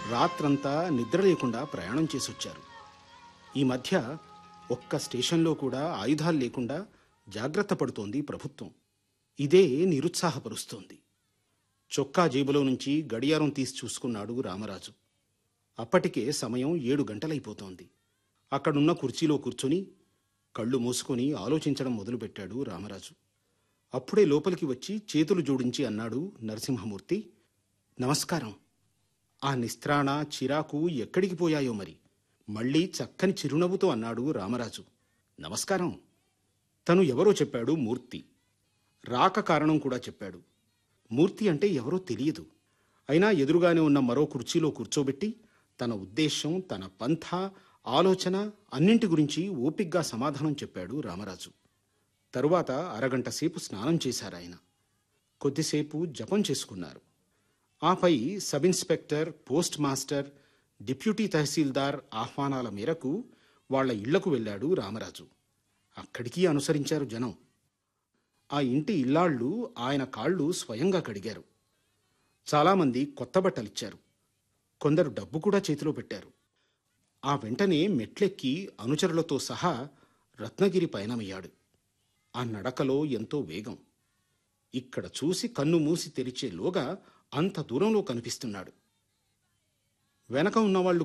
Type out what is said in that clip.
రాత్రంతా నిద్ర లేకుండా ప్రయాణం చేసొచ్చారు ఈ మధ్య ఒక్క స్టేషన్లో కూడా ఆయుధాలు లేకుండా జాగ్రత్త పడుతోంది ప్రభుత్వం ఇదే నిరుత్సాహపరుస్తోంది చొక్కా జేబులో నుంచి గడియారం తీసి చూసుకున్నాడు రామరాజు అప్పటికే సమయం ఏడు గంటలైపోతోంది అక్కడున్న కుర్చీలో కూర్చొని కళ్ళు మూసుకొని ఆలోచించడం మొదలుపెట్టాడు రామరాజు అప్పుడే లోపలికి వచ్చి చేతులు జోడించి అన్నాడు నరసింహమూర్తి నమస్కారం ఆ నిస్త్రాణ చిరాకు ఎక్కడికి పోయాయో మరి మళ్ళీ చక్కని చిరునవ్వుతో అన్నాడు రామరాజు నమస్కారం తను ఎవరో చెప్పాడు మూర్తి రాక కారణం కూడా చెప్పాడు మూర్తి అంటే ఎవరో తెలియదు అయినా ఎదురుగానే ఉన్న మరో కుర్చీలో కూర్చోబెట్టి తన ఉద్దేశం తన పంథ ఆలోచన అన్నింటి గురించి ఓపిగ్గా సమాధానం చెప్పాడు రామరాజు తరువాత అరగంట సేపు స్నానం చేశారాయన కొద్దిసేపు జపం చేసుకున్నారు ఆపై sub inspector post master deputy tahsildar ఆహ్వానాల మేరకు వాళ్ళ ఇళ్లకు వెళ్ళాడు రామరాజు అక్కడికి అనుసరించారు జనం ఆ ఇంటి ఇల్లాళ్ళు ఆయన కాళ్ళు స్వయంగా కడిగారు చాలామంది కొత్త బట్టలిచ్చారు కొందరు డబ్బు కూడా చేతిలో పెట్టారు ఆ వెంటనే మెట్లెక్కి అనుచరులతో సహా రత్నగిరి పయనమయ్యాడు ఆ నడకలో ఎంతో వేగం ఇక్కడ చూసి కన్ను మూసి తెరిచేలోగా అంత దూరంలో కనిపిస్తున్నాడు వెనక ఉన్నవాళ్లు